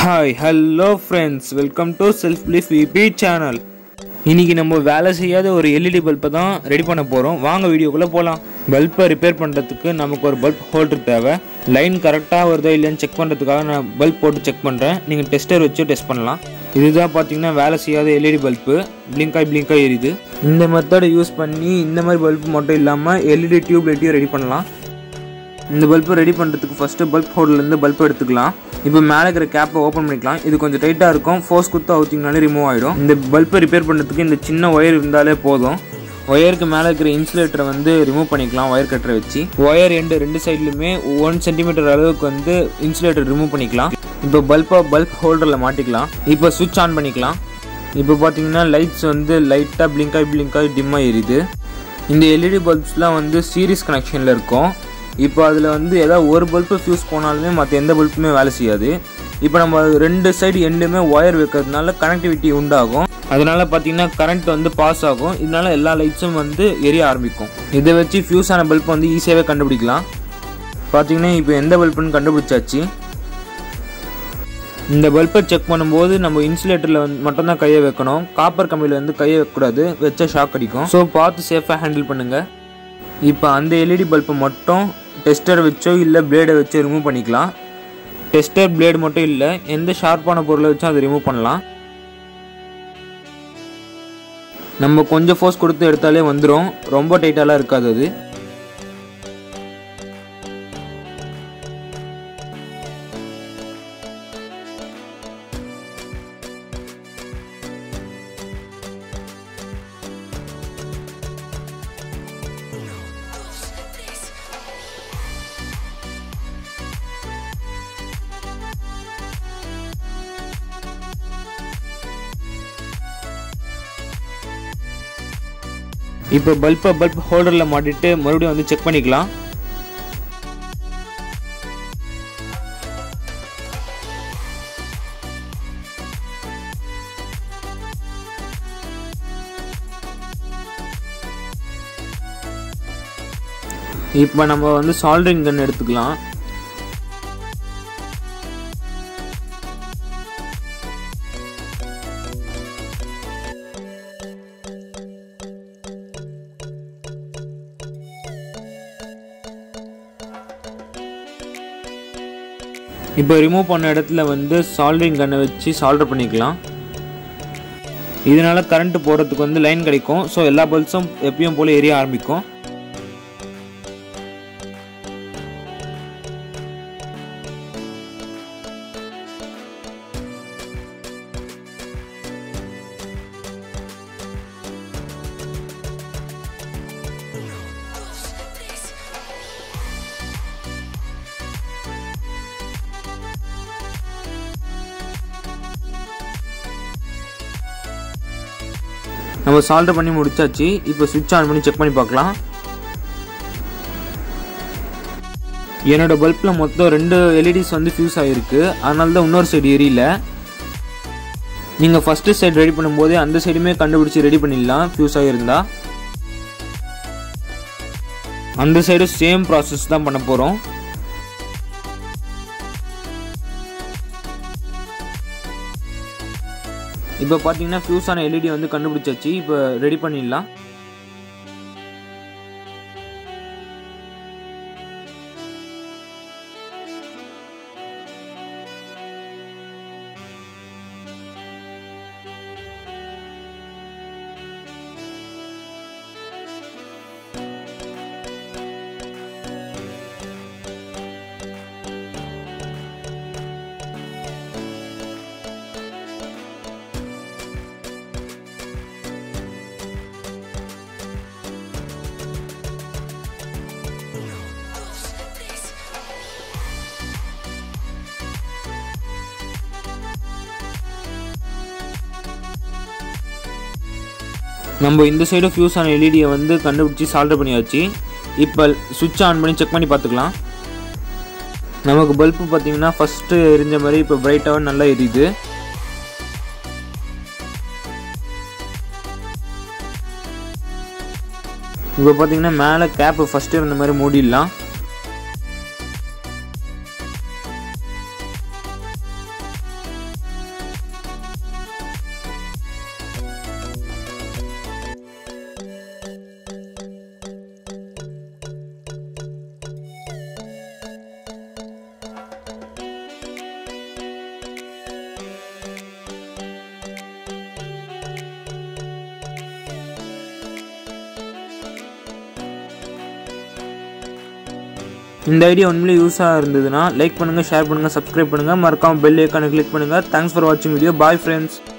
hi hello friends welcome to self belief VB channel இன்னைக்கு நம்ம வேலை செய்யாத ஒரு எல்இடி பல்பை தான் ரெடி பண்ண போகிறோம் வாங்க வீடியோக்குள்ளே போகலாம் பல்பை ரிப்பேர் பண்ணுறதுக்கு நமக்கு ஒரு பல்ப் ஹோல்டர் தேவை லைன் கரெக்டாக வருதா இல்லையான்னு செக் பண்ணுறதுக்காக நான் பல்ப் போட்டு செக் பண்ணுறேன் நீங்கள் டெஸ்டர் வச்சு டெஸ்ட் பண்ணலாம் இதுதான் பார்த்தீங்கன்னா வேலை செய்யாத எல்இடி பல்பு பிளிங்காய் பிளிங்காய் எரியுது இந்த மெத்தடை யூஸ் பண்ணி இந்த மாதிரி பல்ப் மட்டும் இல்லாமல் எல்இடி டியூப் லைட்டையும் ரெடி பண்ணலாம் இந்த பல்பை ரெடி பண்ணுறதுக்கு ஃபஸ்ட்டு பல்ப் ஹோல்டர்லேருந்து பல்ப் எடுத்துக்கலாம் இப்போ மேலே இருக்கிற கேப்பை ஓப்பன் பண்ணிக்கலாம் இது கொஞ்சம் டைட்டாக இருக்கும் ஃபோர்ஸ் குத்து அவுத்திங்கனாலே ரிமூவ் ஆகிடும் இந்த பல்பை ரிப்பேர் பண்ணுறதுக்கு இந்த சின்ன ஒயர் இருந்தாலே போதும் ஒயருக்கு மேலே இருக்கிற இன்சுலேட்டரை வந்து ரிமூவ் பண்ணிக்கலாம் ஒயர் கட்டரை வச்சு ஒயர் எண்டு ரெண்டு சைட்லையுமே ஒன் சென்டிமீட்டர் அளவுக்கு வந்து இன்சுலேட்டர் ரிமூவ் பண்ணிக்கலாம் இப்போ பல்பை பல்ப் ஹோல்டரில் மாட்டிக்கலாம் இப்போ சுவிட்ச் ஆன் பண்ணிக்கலாம் இப்போ பார்த்தீங்கன்னா லைட்ஸ் வந்து லைட்டாக பிளிங்காய் பிளிங்காய் டிம்மாக எரியுது இந்த எல்இடி பல்ப்ஸ்லாம் வந்து சீரிஸ் கனெக்ஷனில் இருக்கும் இப்போ அதில் வந்து ஏதாவது ஒரு பல்பு ஃபியூஸ் போனாலுமே மற்ற எந்த பல்புமே வேலை செய்யாது இப்போ நம்ம ரெண்டு சைடு எண்டுமே ஒயர் வைக்கிறதுனால கனெக்டிவிட்டி உண்டாகும் அதனால பார்த்தீங்கன்னா கரண்ட் வந்து பாஸ் ஆகும் இதனால எல்லா லைட்ஸும் வந்து எரிய ஆரம்பிக்கும் இதை வச்சு ஃபியூஸ் ஆன பல்ப் வந்து ஈஸியாகவே கண்டுபிடிக்கலாம் பார்த்தீங்கன்னா இப்போ எந்த பல்புன்னு கண்டுபிடிச்சாச்சு இந்த பல்பை செக் பண்ணும்போது நம்ம இன்சுலேட்டரில் வந்து மட்டும்தான் கையை வைக்கணும் காப்பர் கம்பியில் வந்து கையை வைக்கக்கூடாது வச்சா ஷாக் அடிக்கும் ஸோ பார்த்து சேஃபாக ஹேண்டில் பண்ணுங்கள் இப்போ அந்த எல்இடி பல்பை மட்டும் டெஸ்டர் வச்சோ இல்லை பிளேடை வச்சோ ரிமூவ் பண்ணிக்கலாம் டெஸ்டர் பிளேடு மட்டும் இல்லை எந்த ஷார்ப்பான பொருளை வச்சும் அதை ரிமூவ் பண்ணலாம் நம்ம கொஞ்சம் ஃபோர்ஸ் கொடுத்து எடுத்தாலே வந்துடும் ரொம்ப டைட்டாலாம் இருக்காது அது இப்போ பல்பை பல்ப் ஹோல்டரில் மாட்டிட்டு மறுபடியும் வந்து செக் பண்ணிக்கலாம் இப்போ நம்ம வந்து சால்டரிங் கன் எடுத்துக்கலாம் இப்போ ரிமூவ் பண்ண இடத்துல வந்து சால்டரிங் கன்னை வச்சு சால்டர் பண்ணிக்கலாம் இதனால கரண்ட் போகிறதுக்கு வந்து லைன் கிடைக்கும் ஸோ எல்லா பல்ஸும் எப்பயும் போல எரிய ஆரம்பிக்கும் நம்ம சால்டர் பண்ணி முடிச்சாச்சு இப்போ சுவிட்ச் ஆன் பண்ணி செக் பண்ணி பார்க்கலாம் என்னோட பல்பில் மொத்தம் ரெண்டு எல்இடிஸ் வந்து ஃபியூஸ் ஆகிருக்கு அதனால தான் இன்னொரு சைடு எரியல நீங்கள் ஃபஸ்ட்டு சைடு ரெடி பண்ணும்போதே அந்த சைடுமே கண்டுபிடிச்சி ரெடி பண்ணிடலாம் ஃபியூஸ் ஆகியிருந்தா அந்த சைடு சேம் ப்ராசஸ் தான் பண்ண போகிறோம் இப்போ பார்த்தீங்கன்னா ஃபியூஸ் ஆன எல்இடி வந்து கண்டுபிடிச்சாச்சு இப்போ ரெடி பண்ணிடலாம் நம்ம இந்த சைடு ஃபியூஸ் ஆன எல்இடியை வந்து கண்டுபிடிச்சி சால்டர் பண்ணியாச்சு இப்போ சுவிட்ச் ஆன் பண்ணி செக் பண்ணி பார்த்துக்கலாம் நமக்கு பல்பு பார்த்தீங்கன்னா ஃபஸ்ட்டு எரிஞ்ச மாதிரி இப்போ பிரைட்டாக நல்லா எரியுது இப்போ பார்த்தீங்கன்னா மேலே கேப்பு ஃபஸ்ட்டு இருந்த மாதிரி மூடிடலாம் இந்த ஐடியா உண்மையிலே யூஸாக இருந்ததுன்னா லைக் பண்ணுங்கள் ஷேர் பண்ணுங்கள் சப்ஸ்கிரைப் பண்ணுங்கள் மறக்காம பெல் ஐக்கானை கிளிக் பண்ணுங்கள் தேங்க்ஸ் ஃபார் வாட்சிங் வீடியோ பாய் ஃப்ரெண்ட்ஸ்